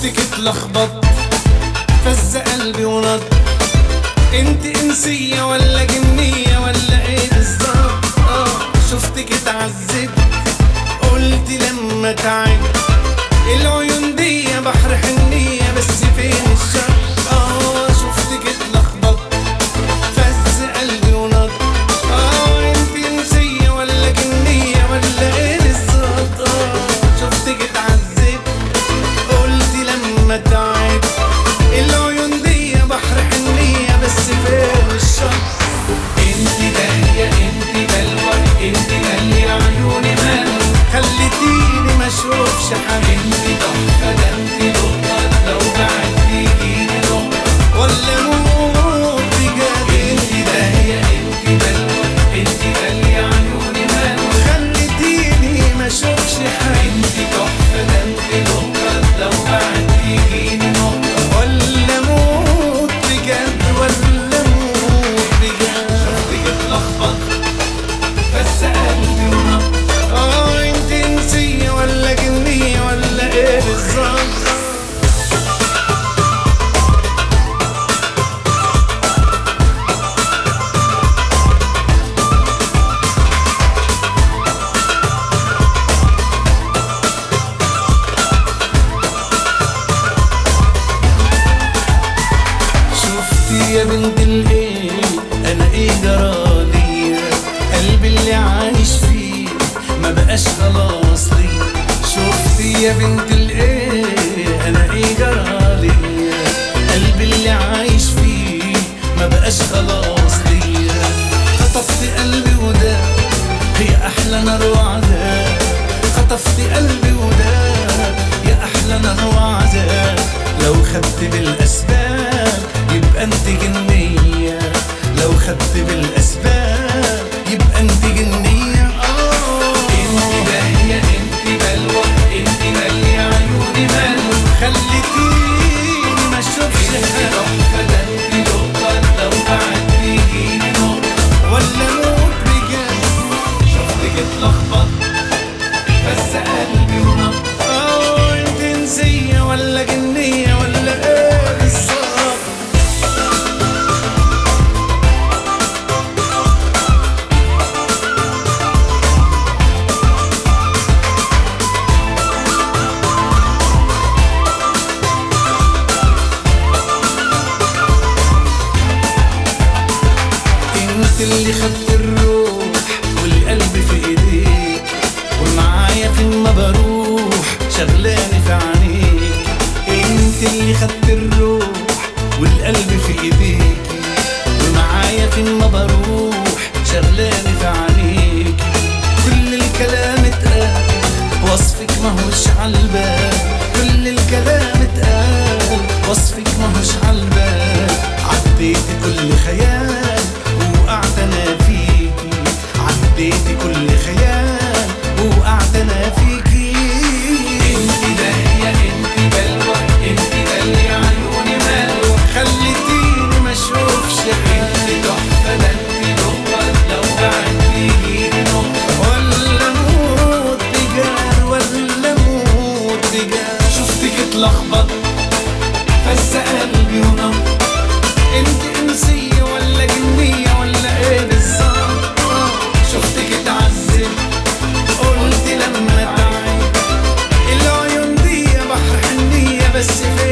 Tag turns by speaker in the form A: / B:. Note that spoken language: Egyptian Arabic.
A: شفتك اتلخبط فز قلبي ونط انت انسية ولا جنية ولا ايه بالظبط اه شفتك اتعذبت قلت لما تعب العيون دي بحر حنية بس فين الشر اه شفتك اتلخبط فز قلبي ونط اه انت انسية ولا جنية ولا ايه بالظبط اه شفتك اتعذبت قلت لما تعب العيون دي بحر حنية بس فين الشر انت دالية انت دلوة انت دالية عيوني مالو خليتيني ما اشوفش حاجة انت تحفة ده انت نقطة لو بعدتي جيني نقطة ولا موت بجد انت دالية انت دلوة انت دالية عيوني مالو خليتيني ما اشوفش حاجة انت تحفة ده انت نقطة لو بعدتي جيني نقطة ولا موت بجد ولا موت بجد شفتك اتلخبط بس قلبي ونط اه انت انسية ولا جنية ولا ايه بالظبط شفتي يا بنت الايه انا ايه جرالي قلبي اللي عايش فيه ما بقاش خلاص لي شفتي يا بنت الايه انا ايه جرالي قلبي اللي عايش فيه ما بقاش خلاص لي خطفت قلبي وده هي احلى نار وعذاب خطفت قلبي وده يا احلى نار وعذاب لو خدت بالاسباب يبقى انت جنية لو خدت بالاسباب يبقى انت جنية اه انت باهية انت بلوى انت مالية عيوني مالو خليتيني ما اشوفش حاجة تحفة ده انت نقطة لو بعدتي جيني نقطة ولا موت بجد شفتك اتلخبط بس قلبي ونط اه انت انسية ولا جنية ولا ايه بالظبط انت اللي خدت الروح والقلب في ايديك ومعايا فين ما بروح شغلاني في عينيك انت اللي خدت الروح والقلب في ايديك ومعايا فين ما بروح شغلاني في عينيك كل الكلام اتقال وصفك ماهوش عالبال كل الكلام اتقال وصفك ماهوش عالبال عديت كل خيال وقعت انا فيكي عديت كل خيال وقعت انا فيكي انت داهية انت بلوى انت دالية عيوني مالو خليتيني ما اشوفش انت تحفة ده انت نقطة لو بعدتي جيني نقطة ولا موت بجد ولا موت بجد شفتك اتلخبط بس قلبي ونط انت انسية ولا جنية ولا ايه بالظبط آه، شفتك اتعذب قلت لما تعب العيون دي بحر حنية بس في